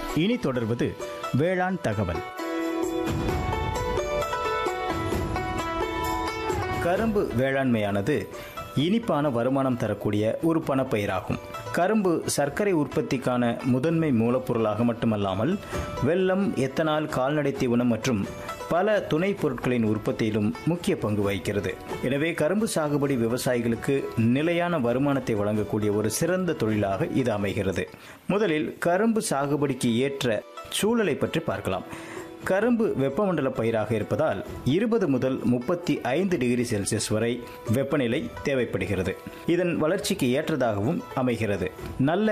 இனி தொடர்வது வேளாண் தகவல் கரும்பு வேளாண்மையானது இனிப்பான வருமானம் தரக்கூடிய ஒரு பணப்பயிராகும் கரும்பு சர்க்கரை உற்பத்திக்கான முதன்மை மூலப்பொருளாக மட்டுமல்லாமல் வெல்லம் எத்தனால் கால்நடை தீவனம் மற்றும் பல துணைப் பொருட்களின் உற்பத்தியிலும் முக்கிய பங்கு வகிக்கிறது எனவே கரும்பு சாகுபடி விவசாயிகளுக்கு நிலையான வருமானத்தை வழங்கக்கூடிய ஒரு சிறந்த தொழிலாக இது அமைகிறது முதலில் கரும்பு சாகுபடிக்கு ஏற்ற சூழலை பற்றி பார்க்கலாம் கரும்பு வெப்பமண்டல பயிராக இருப்பதால் இருபது முதல் முப்பத்தி ஐந்து டிகிரி செல்சியஸ் வரை வெப்பநிலை தேவைப்படுகிறது இதன் வளர்ச்சிக்கு ஏற்றதாகவும் அமைகிறது நல்ல